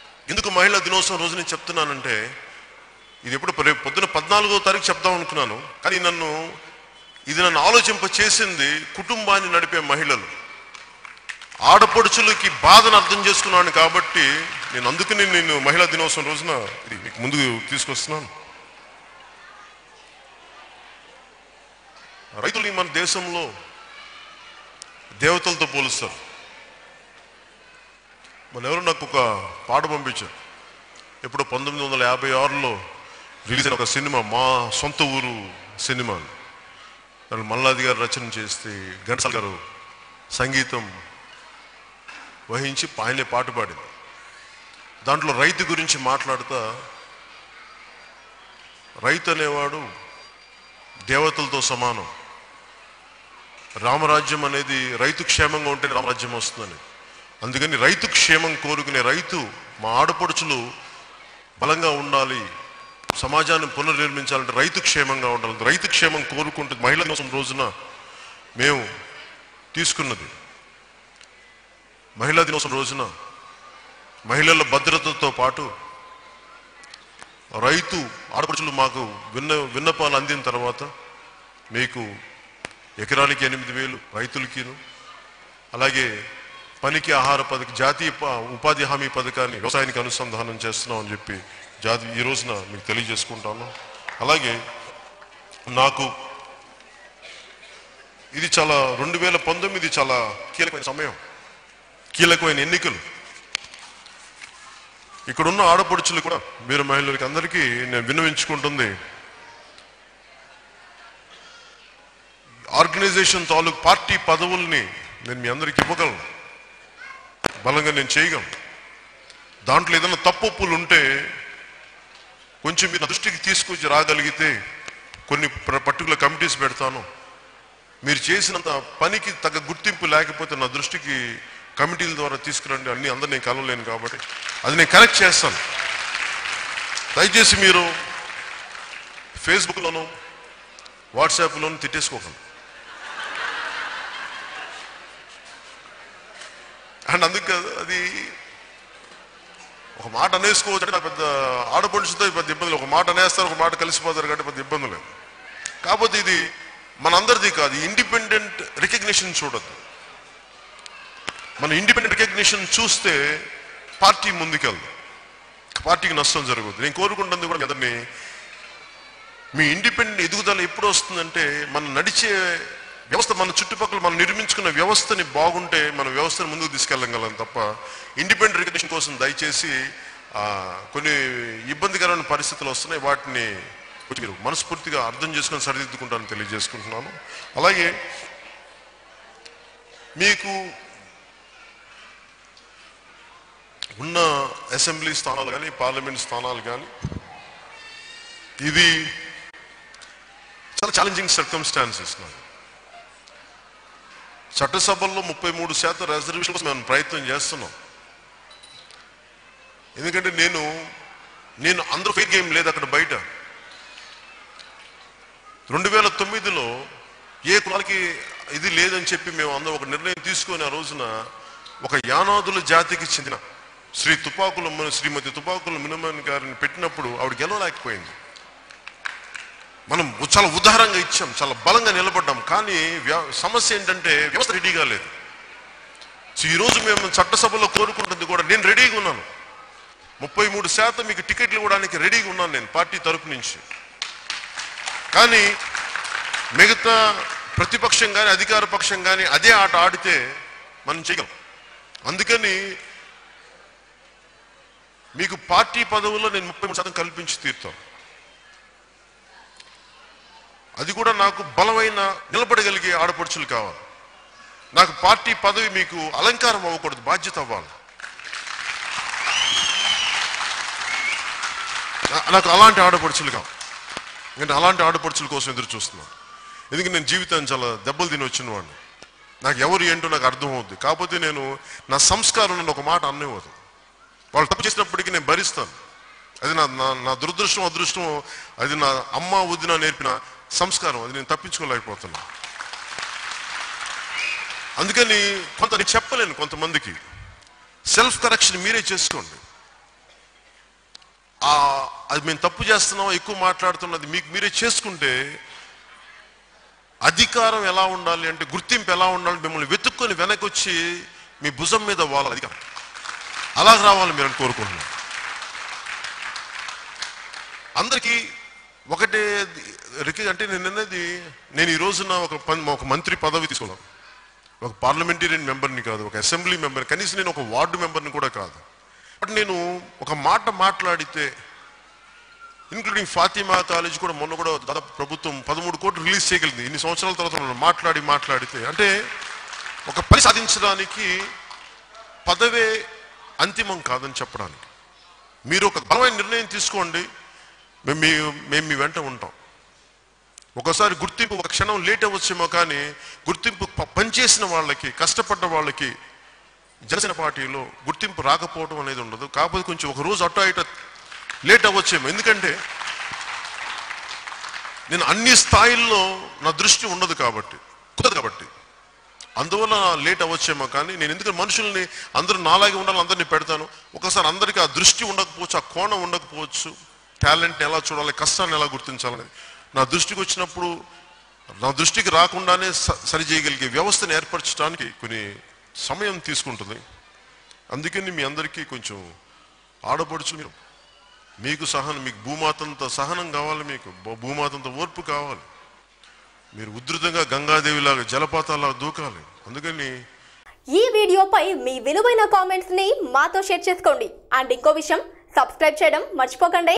ఎందుకు మహిళా దినోత్సవం రోజు నేను చెప్తున్నానంటే ఇది ఎప్పుడు రేపు పొద్దున పద్నాలుగో తారీఖు చెప్దాం అనుకున్నాను కానీ నన్ను ఇది నన్ను ఆలోచింప చేసింది కుటుంబాన్ని నడిపే మహిళలు ఆడపడుచులకి బాధను అర్థం చేసుకున్నాను కాబట్టి నేను అందుకని నేను మహిళా దినోత్సవం రోజున ఇది మీకు ముందుకు తీసుకొస్తున్నాను రైతులు మన దేశంలో దేవతలతో పోలుస్తారు మన ఎవరు నాకు ఒక పాట పంపించారు ఎప్పుడో పంతొమ్మిది వందల యాభై ఆరులో రిలీజ్ అయిన ఒక సినిమా మా సొంత ఊరు సినిమా దాన్ని మల్లాది గారు రచన చేస్తే ఘంటసాల గారు సంగీతం వహించి ఆయనే పాట పాడింది దాంట్లో రైతు గురించి మాట్లాడుతా రైతు అనేవాడు దేవతలతో సమానం రామరాజ్యం అనేది రైతు క్షేమంగా ఉంటే రామరాజ్యం వస్తుందని అందుకని రైతు క్షేమం కోరుకునే రైతు మా ఆడపడుచులు బలంగా ఉండాలి సమాజాన్ని పునర్నిర్మించాలంటే రైతు క్షేమంగా ఉండాలి రైతు క్షేమం కోరుకుంటుంది మహిళల కోసం రోజున మేము తీసుకున్నది మహిళా దినోత్సవం రోజున మహిళల భద్రతతో పాటు రైతు ఆడపడుచులు మాకు విన్న విన్నపాలు అందిన తర్వాత మీకు ఎకరానికి ఎనిమిది వేలు రైతులకిను అలాగే పనికి ఆహార పథక జాతీయ ప- ఉపాధి హామీ పథకాన్ని వ్యవసాయానికి అనుసంధానం చేస్తున్నాం అని చెప్పి జాతి ఈ రోజున మీకు తెలియజేసుకుంటాను అలాగే నాకు ఇది చాలా రెండు వేల పంతొమ్మిది చాలా కీలకమైన సమయం కీలకమైన ఎన్నికలు ఇక్కడున్న ఆడపడుచులు కూడా మీరు మహిళలకి అందరికీ నేను విన్నవించుకుంటుంది ఆర్గనైజేషన్ తాలూకు పార్టీ పదవుల్ని నేను మీ అందరికి ఇవ్వగలను బలంగా నేను చేయగలను దాంట్లో ఏదైనా తప్పులు ఉంటే కొంచెం మీరు నా దృష్టికి తీసుకొచ్చి రాగలిగితే కొన్ని పర్టికులర్ కమిటీస్ పెడతాను మీరు చేసినంత పనికి తగ్గ గుర్తింపు లేకపోతే నా దృష్టికి కమిటీల ద్వారా తీసుకురండి అన్ని అందరు నేను కలవలేను కాబట్టి అది నేను కరెక్ట్ చేస్తాను దయచేసి మీరు ఫేస్బుక్లోను వాట్సాప్లోను తిట్టేసుకోకండి అండ్ అందుకు కాదు అది ఒక మాట అనేసుకోవచ్చు అంటే నాకు పెద్ద ఆడపడుచుతో పెద్ద ఇబ్బందులు ఒక మాట అనేస్తారు ఒక మాట కలిసిపోతారు కాబట్టి పెద్ద ఇబ్బంది లేదు కాకపోతే ఇది మనందరిది కాదు ఇండిపెండెంట్ రికగ్నిషన్ చూడద్దు మన ఇండిపెండెంట్ రికగ్నిషన్ చూస్తే పార్టీ ముందుకెళ్దు పార్టీకి నష్టం జరుగుతుంది నేను కోరుకుంటుంది కూడా కదండి మీ ఇండిపెండెంట్ ఎదుగుదల ఎప్పుడు వస్తుందంటే మనం నడిచే వ్యవస్థ మన చుట్టుపక్కల మనం నిర్మించుకున్న వ్యవస్థని బాగుంటే మన వ్యవస్థను ముందుకు తీసుకెళ్ళగలం తప్ప ఇండిపెండెంట్ రికగ్నిషన్ కోసం దయచేసి ఆ, కొన్ని ఇబ్బందికరమైన పరిస్థితులు వస్తున్నాయి వాటిని కొంచెం మీరు మనస్ఫూర్తిగా అర్థం చేసుకొని సరిదిద్దుకుంటానని తెలియజేసుకుంటున్నాను అలాగే మీకు ఉన్న అసెంబ్లీ స్థానాలు కానీ పార్లమెంట్ స్థానాలు కానీ ఇది చాలా ఛాలెంజింగ్ సర్కమ్స్టాన్సెస్ నాకు చట్టసభల్లో ముప్పై మూడు శాతం రిజర్వేషన్ కోసం మేము ప్రయత్నం చేస్తున్నాం ఎందుకంటే నేను నేను అందరూ ఫెయిర్ గేమ్ లేదు అక్కడ బయట రెండు వేల తొమ్మిదిలో ఏ కులాలకి ఇది లేదని చెప్పి మేము అందరం ఒక నిర్ణయం తీసుకొని ఆ రోజున ఒక యానాదుల జాతికి చెందిన శ్రీ తుపాకుల ము- శ్రీమతి తుపాకుల మినమన్ గారిని పెట్టినప్పుడు ఆవిడ గెలవలేకపోయింది మనం చాలా ఉదారంగా ఇచ్చాం చాలా బలంగా నిలబడ్డాం కానీ వ్య- సమస్య ఏంటంటే వ్యవస్థ రెడీగా లేదు సో ఈరోజు మేము చట్టసభలో కోరుకుంటుంది కూడా నేను రెడీగా ఉన్నాను ముప్పై మూడు శాతం మీకు టికెట్లు ఇవ్వడానికి రెడీగా ఉన్నాను నేను పార్టీ తరపు నుంచి కానీ మిగతా ప్రతిపక్షం కానీ అధికార పక్షం కానీ అదే ఆట ఆడితే మనం చేయగలం అందుకని మీకు పార్టీ పదవుల్లో నేను ముప్పై మూడు శాతం కల్పించి తీరుతాను అది కూడా నాకు బలమైన నిలబడగలిగే ఆడపడుచులు కావాలి నాకు పార్టీ పదవి మీకు అలంకారం అవ్వకూడదు బాధ్యత అవ్వాలి నా- నాకు అలాంటి ఆడపడుచులు కావాలి ఎందుకంటే అలాంటి ఆడపడుచుల కోసం ఎదురు చూస్తున్నాను ఎందుకంటే నేను జీవితాన్ని చాలా దెబ్బలు తిని వచ్చిన వాడిని నాకు ఎవరు ఏంటో నాకు అర్థం అవుద్ది కాకపోతే నేను నా సంస్కారం నన్ను ఒక మాట అన్నివ్వదు వాళ్ళు తప్పు చేసినప్పటికీ నేను భరిస్తాను అది నా నా- నా దురదృష్టం అదృష్టం అది నా అమ్మ వదిన నేర్పిన సంస్కారం అది నేను తప్పించుకోలేకపోతున్నా అందుకని కొంత నేను చెప్పలేను కొంతమందికి సెల్ఫ్ కరెక్షన్ మీరే చేసుకోండి ఆ అది మేము తప్పు చేస్తున్నాం ఎక్కువ మాట్లాడుతున్నది మీకు మీరే చేసుకుంటే అధికారం ఎలా ఉండాలి అంటే గుర్తింపు ఎలా ఉండాలి మిమ్మల్ని వెతుక్కొని వెనక్కి వచ్చి మీ భుజం మీద వాళ్ళ అధికారం అలా రావాలి మీరు అని కోరుకుంటున్నాను అందరికీ ఒకటే రిక- అంటే నేను అన్నది నేను ఈ రోజున ఒక పన్- ఒక మంత్రి పదవి తీసుకున్నాను ఒక పార్లమెంటేరియన్ మెంబర్ని కాదు ఒక అసెంబ్లీ మెంబర్ కనీసం నేను ఒక వార్డు మెంబర్ని కూడా కాదు బట్ నేను ఒక మాట మాట్లాడితే ఇంక్లూడింగ్ ఫాతిమా కాలేజ్ కూడా మొన్న కూడా దాదాపు ప్రభుత్వం పదమూడు కోట్లు రిలీజ్ చేయగలిగింది ఇన్ని సంవత్సరాల తర్వాత మనం మాట్లాడి మాట్లాడితే అంటే ఒక పని సాధించడానికి పదవే అంతిమం కాదని చెప్పడానికి మీరు ఒక బలమైన నిర్ణయం తీసుకోండి మేము మీ మేము మీ వెంట ఉంటాం ఒకసారి గుర్తింపు ఒక క్షణం లేట్ అవ్వచ్చేమో కానీ గుర్తింపు ప- పనిచేసిన వాళ్ళకి కష్టపడ్డ వాళ్ళకి జనసేన పార్టీలో గుర్తింపు రాకపోవడం అనేది ఉండదు కాకపోతే కొంచెం ఒక రోజు అటు ఇటు లేట్ అవ్వచ్చేమో ఎందుకంటే నేను అన్ని స్థాయిల్లో నా దృష్టి ఉండదు కాబట్టి కుదరదు కాబట్టి అందువల్ల లేట్ అవ్వచ్చేమో కానీ నేను ఎందుకంటే మనుషుల్ని అందరూ నాలాగే ఉండాలని అందరినీ పెడతాను ఒకసారి అందరికీ ఆ దృష్టి ఉండకపోవచ్చు ఆ కోణం ఉండకపోవచ్చు టాలెంట్ని ఎలా చూడాలి కష్టాన్ని ఎలా గుర్తించాలని నా దృష్టికి వచ్చినప్పుడు నా దృష్టికి రాకుండానే స- సరి చేయగలిగే వ్యవస్థను ఏర్పరచడానికి కొన్ని సమయం తీసుకుంటుంది అందుకని మీ అందరికీ కొంచెం ఆడపడుచు మీరు మీకు సహనం మీకు భూమాతంత సహనం కావాలి మీకు భూ- భూమాతంత ఓర్పు కావాలి మీరు ఉధృతంగా గంగాదేవిలాగా జలపాతాలాగా దూకాలి అందుకని ఈ వీడియోపై మీ విలువైన కామెంట్స్ ని మాతో షేర్ చేసుకోండి అండ్ ఇంకో విషయం సబ్స్క్రైబ్ చేయడం మర్చిపోకండి